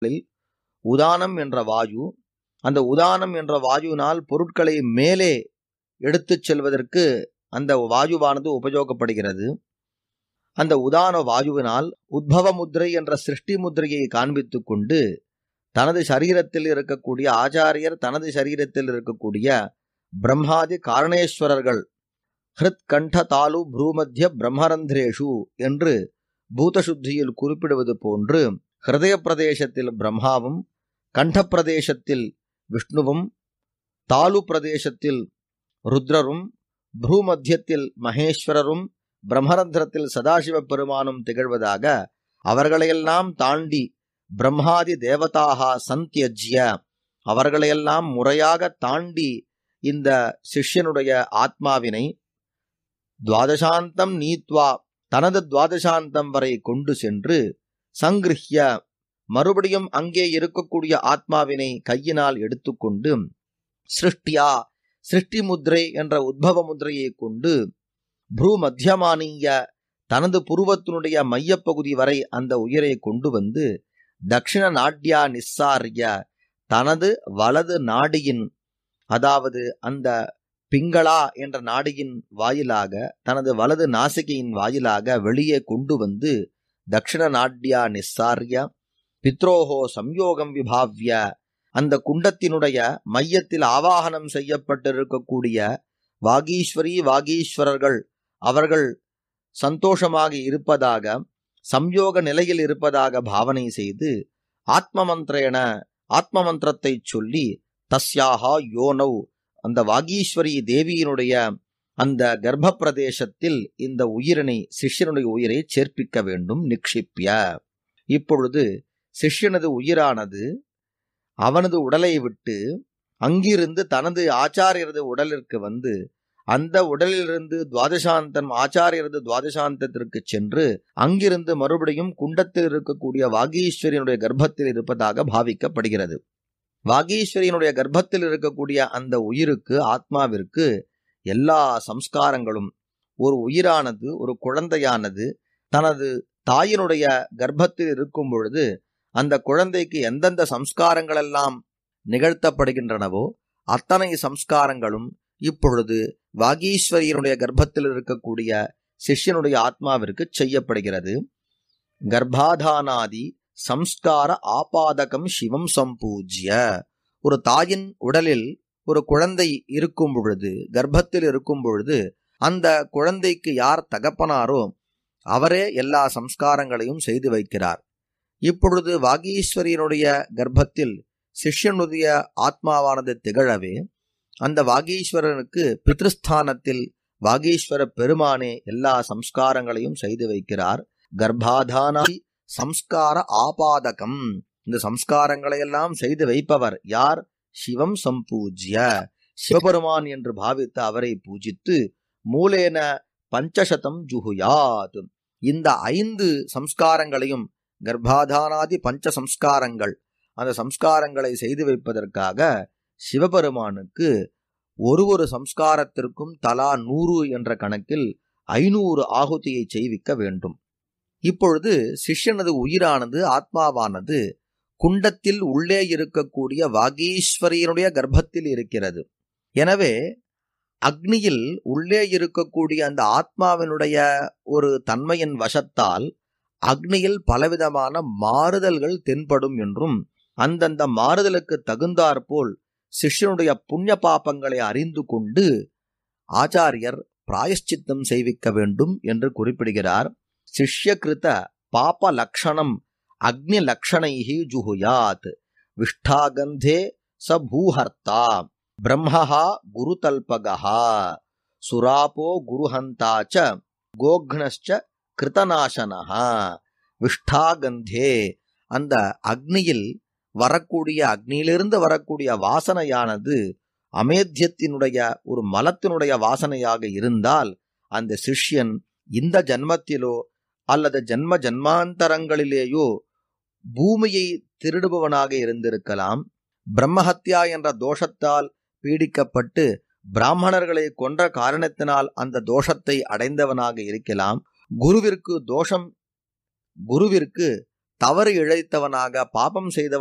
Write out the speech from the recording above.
உதானம் என்ற வாயு அந்த உதானம் என்ற வாயுவினால் பொருட்களை மேலே எடுத்துச் செல்வதற்கு அந்த வாயுவானது உபயோகப்படுகிறது அந்த உதான வாயுவினால் உத்பவ முத்திரை என்ற சிருஷ்டி முத்திரையை காண்பித்துக் கொண்டு தனது சரீரத்தில் இருக்கக்கூடிய ஆச்சாரியர் தனது சரீரத்தில் இருக்கக்கூடிய பிரம்மாதி காரணேஸ்வரர்கள் ஹிருத் கண்ட தாலு ப்ரூமத்திய பிரம்மரந்திரேஷு என்று பூதசுத்தியில் குறிப்பிடுவது போன்று ஹிருதய பிரதேசத்தில் பிரம்மாவும் கண்ட பிரதேசத்தில் விஷ்ணுவும் தாலு பிரதேசத்தில் ருத்ரரும் ப்ரூமத்தியத்தில் மகேஸ்வரரும் பிரம்மரந்திரத்தில் சதாசிவ பெருமானும் திகழ்வதாக அவர்களையெல்லாம் தாண்டி பிரம்மாதி தேவதாக சந்தியஜ்ய அவர்களையெல்லாம் முறையாக தாண்டி இந்த சிஷ்யனுடைய ஆத்மாவினை துவாதசாந்தம் நீத்வா தனது துவாதசாந்தம் வரை கொண்டு சென்று சங்கிருஹ்ய மறுபடியும் அங்கே இருக்கக்கூடிய ஆத்மாவினை கையினால் எடுத்துக்கொண்டு சிருஷ்டியா சிருஷ்டி முத்ரை என்ற உத்பவ முத்ரையை கொண்டு ப்ரூ மத்தியமானிய தனது புருவத்தினுடைய மையப்பகுதி வரை அந்த உயிரை கொண்டு வந்து தக்ஷிண நாட்யா நிஸ்ஸாரிய தனது வலது நாடியின் அதாவது அந்த பிங்களா என்ற நாடியின் வாயிலாக தனது வலது நாசிகையின் வாயிலாக வெளியே கொண்டு வந்து தக்ஷிண நாட்யா நிஸ்ஸாரிய பித்ரோஹோ சம்யோகம் விபாவ்ய அந்த குண்டத்தினுடைய மையத்தில் ஆவாகனம் செய்யப்பட்டிருக்கக்கூடிய வாகீஸ்வரி வாகீஸ்வரர்கள் அவர்கள் சந்தோஷமாக இருப்பதாக சம்யோக நிலையில் இருப்பதாக பாவனை செய்து ஆத்ம மந்திரேன ஆத்ம மந்திரத்தை சொல்லி தஸ்யாகா யோனவ் அந்த வாகீஸ்வரி தேவியினுடைய அந்த கர்ப்ப பிரதேசத்தில் இந்த உயிரினை சிஷ்யனுடைய உயிரை சேர்ப்பிக்க வேண்டும் நிக்ஷிப்பிய இப்பொழுது சிஷ்யனது உயிரானது அவனது உடலை விட்டு அங்கிருந்து தனது ஆச்சாரியரது உடலிற்கு வந்து அந்த உடலிலிருந்து துவாதசாந்தம் ஆச்சாரியரது துவாதசாந்தத்திற்கு சென்று அங்கிருந்து மறுபடியும் குண்டத்தில் இருக்கக்கூடிய வாகீஸ்வரியனுடைய கர்ப்பத்தில் இருப்பதாக பாவிக்கப்படுகிறது வாகீஸ்வரியனுடைய கர்ப்பத்தில் இருக்கக்கூடிய அந்த உயிருக்கு ஆத்மாவிற்கு எல்லா சம்ஸ்காரங்களும் ஒரு உயிரானது ஒரு குழந்தையானது தனது தாயினுடைய கர்ப்பத்தில் இருக்கும் பொழுது அந்த குழந்தைக்கு எந்தெந்த சம்ஸ்காரங்கள் எல்லாம் நிகழ்த்தப்படுகின்றனவோ அத்தனை சம்ஸ்காரங்களும் இப்பொழுது வாகீஸ்வரியனுடைய கர்ப்பத்தில் இருக்கக்கூடிய சிஷ்யனுடைய ஆத்மாவிற்கு செய்யப்படுகிறது கர்ப்பாதானாதி சம்ஸ்கார ஆபாதகம் சிவம் சம்பூஜ்ய ஒரு தாயின் உடலில் ஒரு குழந்தை இருக்கும் பொழுது கர்ப்பத்தில் இருக்கும் பொழுது அந்த குழந்தைக்கு யார் தகப்பனாரோ அவரே எல்லா சம்ஸ்காரங்களையும் செய்து வைக்கிறார் இப்பொழுது வாகீஸ்வரியனுடைய கர்ப்பத்தில் சிஷ்யனுடைய ஆத்மாவானது திகழவே அந்த வாகீஸ்வரனுக்கு பித்ருஸ்தானத்தில் வாகீஸ்வர பெருமானே எல்லா சம்ஸ்காரங்களையும் செய்து வைக்கிறார் கர்ப்பாதானாதி சம்ஸ்கார ஆபாதகம் இந்த சம்ஸ்காரங்களை எல்லாம் செய்து வைப்பவர் யார் சிவம் சம்பூஜ்ய சிவபெருமான் என்று பாவித்து அவரை பூஜித்து மூலேன பஞ்சசதம் ஜுகுயாத் இந்த ஐந்து சம்ஸ்காரங்களையும் கர்ப்பாதானாதி பஞ்ச சம்ஸ்காரங்கள் அந்த சம்ஸ்காரங்களை செய்து வைப்பதற்காக சிவபெருமானுக்கு ஒரு ஒரு சம்ஸ்காரத்திற்கும் தலா நூறு என்ற கணக்கில் ஐநூறு ஆகுதியை செய்விக்க வேண்டும் இப்பொழுது சிஷ்யனது உயிரானது ஆத்மாவானது குண்டத்தில் உள்ளே இருக்கக்கூடிய வாகீஸ்வரியனுடைய கர்ப்பத்தில் இருக்கிறது எனவே அக்னியில் உள்ளே இருக்கக்கூடிய அந்த ஆத்மாவினுடைய ஒரு தன்மையின் வசத்தால் அக்னியில் பலவிதமான மாறுதல்கள் தென்படும் என்றும் அந்தந்த மாறுதலுக்கு தகுந்தாற்போல் சிஷ்யனுடைய புண்ணிய பாப்பங்களை அறிந்து கொண்டு ஆச்சாரியர் பிராயஷ்சித்தம் செய்விக்க வேண்டும் என்று குறிப்பிடுகிறார் சிஷ்யகிருத பாப லக்ஷணம் அக்னி லக்ஷணைஹி ஜுகுயாத் விஷ்டாகந்தே ச பூஹர்த்தா பிரம்மஹா குருதல்பகா சுராபோ குருஹந்தா ச கோக்னశ్చ கிருதநாசனஹா விஷ்டாகந்தே அந்த அக்னியில் வரக்கூடிய அக்னியிலிருந்து வரக்கூடிய வாசனையானது அமேத்தியத்தினுடைய ஒரு மலத்தினுடைய வாசனையாக இருந்தால் அந்த சிஷ்யன் இந்த ஜன்மத்திலோ அல்லது ஜன்ம ஜன்மாந்தரங்களிலேயோ பூமியை திருடுபவனாக இருந்திருக்கலாம் பிரம்மஹத்யா என்ற தோஷத்தால் பீடிக்கப்பட்டு பிராமணர்களை கொன்ற காரணத்தினால் அந்த தோஷத்தை அடைந்தவனாக இருக்கலாம் குருவிற்கு தோஷம் குருவிற்கு தவறு இழைத்தவனாக பாபம் செய்தவன்